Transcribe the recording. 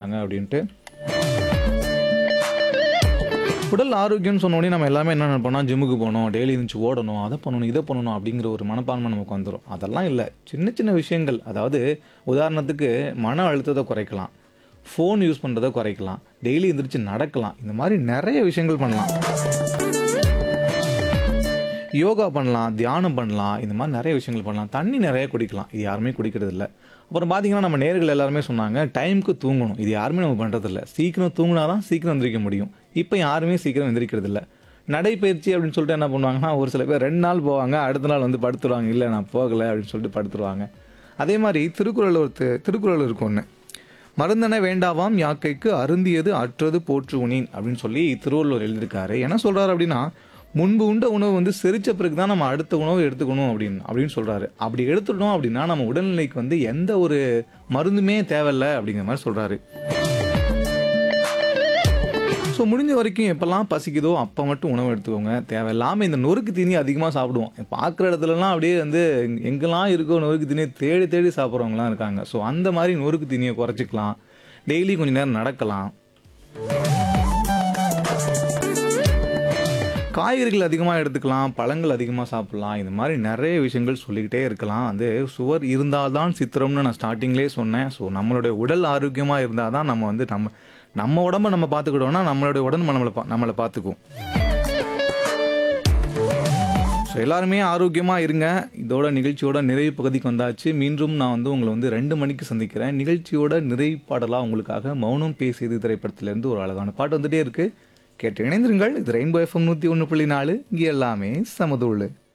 சொல்கிறாங்க அப்படின்ட்டு உடல் ஆரோக்கியம்னு சொன்ன உடனே நம்ம எல்லாமே என்ன நினைப்போம்னா ஜிம்முக்கு போகணும் டெய்லி இருந்துச்சு ஓடணும் அதை பண்ணணும் இதை பண்ணணும் அப்படிங்கிற ஒரு மனப்பான்மை நமக்கு வந்துடும் அதெல்லாம் இல்லை சின்ன சின்ன விஷயங்கள் அதாவது உதாரணத்துக்கு மன அழுத்தத்தை குறைக்கலாம் ஃபோன் யூஸ் பண்ணுறதை குறைக்கலாம் டெய்லி எந்திரிச்சு நடக்கலாம் இந்த மாதிரி நிறைய விஷயங்கள் பண்ணலாம் யோகா பண்ணலாம் தியானம் பண்ணலாம் இந்த மாதிரி நிறைய விஷயங்கள் பண்ணலாம் தண்ணி நிறைய குடிக்கலாம் இது யாருமே குடிக்கிறது இல்லை அப்புறம் பார்த்தீங்கன்னா நம்ம நேர்கள் எல்லாருமே சொன்னாங்க டைமுக்கு தூங்கணும் இது யாருமே நம்ம பண்ணுறதில்ல சீக்கிரம் தூங்கினா தான் சீக்கிரம் எந்திரிக்க முடியும் இப்போ யாருமே சீக்கிரம் எந்திரிக்கிறது இல்லை நடைப்பயிற்சி அப்படின்னு சொல்லிட்டு என்ன பண்ணுவாங்கன்னா ஒரு சில பேர் ரெண்டு நாள் போவாங்க அடுத்த நாள் வந்து படுத்துருவாங்க இல்லை நான் போகலை அப்படின்னு சொல்லிட்டு படுத்துருவாங்க அதே மாதிரி திருக்குறள் ஒரு தி- திருக்குறள் இருக்கும் ஒன்று மருந்தன வேண்டாவாம் யாக்கைக்கு அருந்தியது அற்றது போற்று உனின் அப்படின்னு சொல்லி திருவள்ளுவர் எழுதியிருக்காரு என்ன சொல்றாரு அப்படின்னா முன்பு உண்ட உணவு வந்து செரிச்ச பிறகு தான் நம்ம அடுத்த உணவு எடுத்துக்கணும் அப்படின்னு அப்படின்னு சொல்றாரு அப்படி எடுத்துட்டோம் அப்படின்னா நம்ம உடல்நிலைக்கு வந்து எந்த ஒரு மருந்துமே தேவையில்ல அப்படிங்கிற மாதிரி சொல்றாரு ஸோ முடிஞ்ச வரைக்கும் எப்போல்லாம் பசிக்குதோ அப்போ மட்டும் உணவு எடுத்துக்கோங்க தேவையில்லாமல் இந்த நொறுக்கு தீனி அதிகமாக சாப்பிடுவோம் பார்க்குற இடத்துலலாம் அப்படியே வந்து எங்க- எங்கெல்லாம் இருக்கோ நொறுக்கு தீனியை தேடி தேடி சாப்பிட்றவங்களாம் இருக்காங்க ஸோ அந்த மாதிரி நொறுக்கு தீனியை குறைச்சிக்கலாம் டெய்லி கொஞ்ச நேரம் நடக்கலாம் காய்கறிகள் அதிகமாக எடுத்துக்கலாம் பழங்கள் அதிகமாக சாப்பிடலாம் இந்த மாதிரி நிறைய விஷயங்கள் சொல்லிக்கிட்டே இருக்கலாம் வந்து சுவர் இருந்தால்தான் சித்திரம்னு நான் ஸ்டார்டிங்லேயே சொன்னேன் ஸோ நம்மளுடைய உடல் ஆரோக்கியமாக இருந்தால் தான் நம்ம வந்து நம்ம நம்ம உடம்ப நம்ம பார்த்துக்கிட்டோம்னா நம்மளுடைய உடம்பு நம்மளை பா- நம்மளை பார்த்துக்கும் ஸோ எல்லாருமே ஆரோக்கியமாக இருங்க இதோட நிகழ்ச்சியோட நிறைவு பகுதிக்கு வந்தாச்சு மீண்டும் நான் வந்து உங்களை வந்து ரெண்டு மணிக்கு சந்திக்கிறேன் நிகழ்ச்சியோட நிறைவு பாடலாக உங்களுக்காக மௌனம் பேசியது திரைப்படத்திலேருந்து ஒரு அழகான பாட்டு வந்துட்டே இருக்கு கேட்டு இணைந்திருங்கள் இது ரெயின்போ எஃப்எம் நூற்றி ஒன்று புள்ளி நாலு இங்கே எல்லாமே சமதுள்ளு